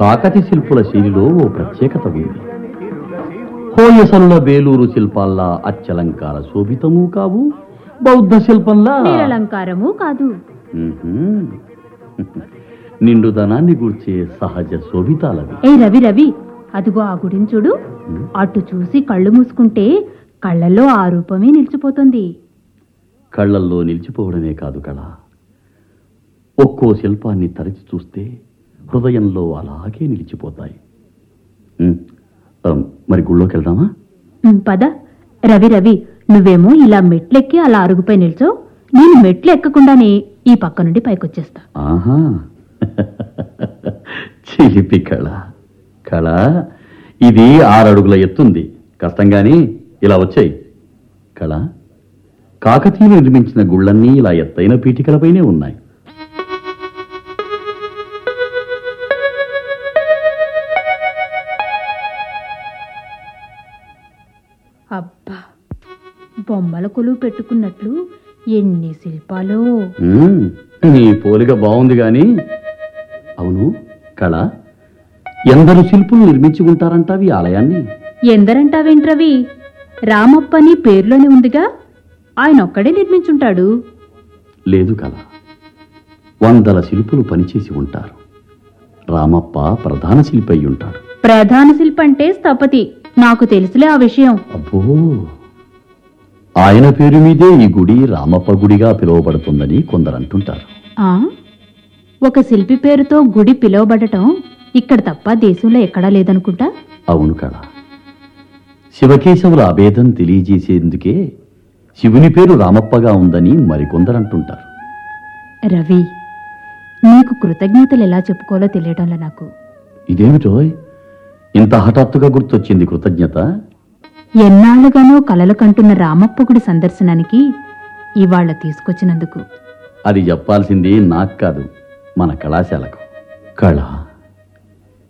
కాకతి శిల్పుల శైలిలో ఓ ప్రత్యేకత ఉంది హోయసలుల బేలూరు శిల్పాల్లా అచ్చలంకార శోభితము కావు బౌద్ధ శిల్పంలా నిరలంకారము కాదు మ్మ్హ్మ్. నిండుదనాన్ని గూర్చే సహజ శోభితాలవి ఏ రవి రవి అదిగో ఆ గుడిని చూడు అటు చూసి కళ్ళు మూసుకుంటే కళ్ళల్లో ఆ రూపమే నిలిచిపోతుంది కళ్ళల్లో నిలిచిపోవడమే కాదు కళ ఒక్కో శిల్పాన్ని తరచి చూస్తే హృదయంలో అలాగే నిలిచిపోతాయి ఉమ్, ఆ, మరి గుళ్ళోకి వెళ్దామా ఉమ్, పద రవి రవి నువ్వేమో ఇలా మెట్లెక్కి అలా అరుగుపై నిల్చో నేను మెట్లు ఎక్కకుండానే ఈ పక్క నుండి పైకొచ్చేస్తా ఆహా చిలిపి కళ కళ ఇది ఆరడుగుల ఎత్తుంది కష్టంగాని ఇలా వచ్చాయి కళ కాకతీయులు నిర్మించిన గుళ్ళన్నీ ఇలా ఎత్తైన పీఠికలపైనే ఉన్నాయి అబ్బా బొమ్మల కొలువు పెట్టుకున్నట్లు ఎన్ని శిల్పాలో ఉమ్, నీ పోలిక బాగుంది గాని అవును కళ ఎందరు శిల్పులు నిర్మించి ఉంటారంటావి ఈ ఆలయాన్ని ఎందరంటావేంట్రవి రామప్పని పేర్లోనే ఉందిగా ఆయన ఒక్కడే నిర్మించుంటాడు లేదు కళ వందల శిల్పులు పనిచేసి ఉంటారు రామప్ప ప్రధాన శిల్పి అయి ఉంటాడు ప్రధాన శిల్ప అంటే స్థపతి నాకు తెలుసులే ఆ విషయం అబ్బో ఆయన పేరు మీదే ఈ గుడి రామప్ప గుడిగా పిలువబడుతుందని కొందరు అంటుంటారు ఆ ఒక శిల్పి పేరుతో గుడి పిలువబడటం ఇక్కడ తప్ప దేశంలో ఎక్కడా లేదనుకుంటా అవును కళ శివకేశవుల అభేదం తెలియజేసేందుకే శివుని పేరు రామప్పగా ఉందని మరికొందరు అంటుంటారు రవి నీకు కృతజ్ఞతలు ఎలా చెప్పుకోవాలో తెలియటంలో నాకు ఇదేమిటో ఇంత హఠాత్తుగా గుర్తొచ్చింది కృతజ్ఞత ఎన్నాళ్ళుగానో కలలు కంటున్న రామప్ప గుడి సందర్శనానికి ఇవాళ తీసుకొచ్చినందుకు అది చెప్పాల్సింది నాకు కాదు మన కళాశాలకు కళ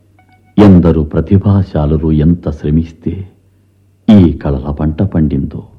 ఎందరు ప్రతిభాశాలురు ఎంత శ్రమిస్తే ఈ కళల పంట పండిందో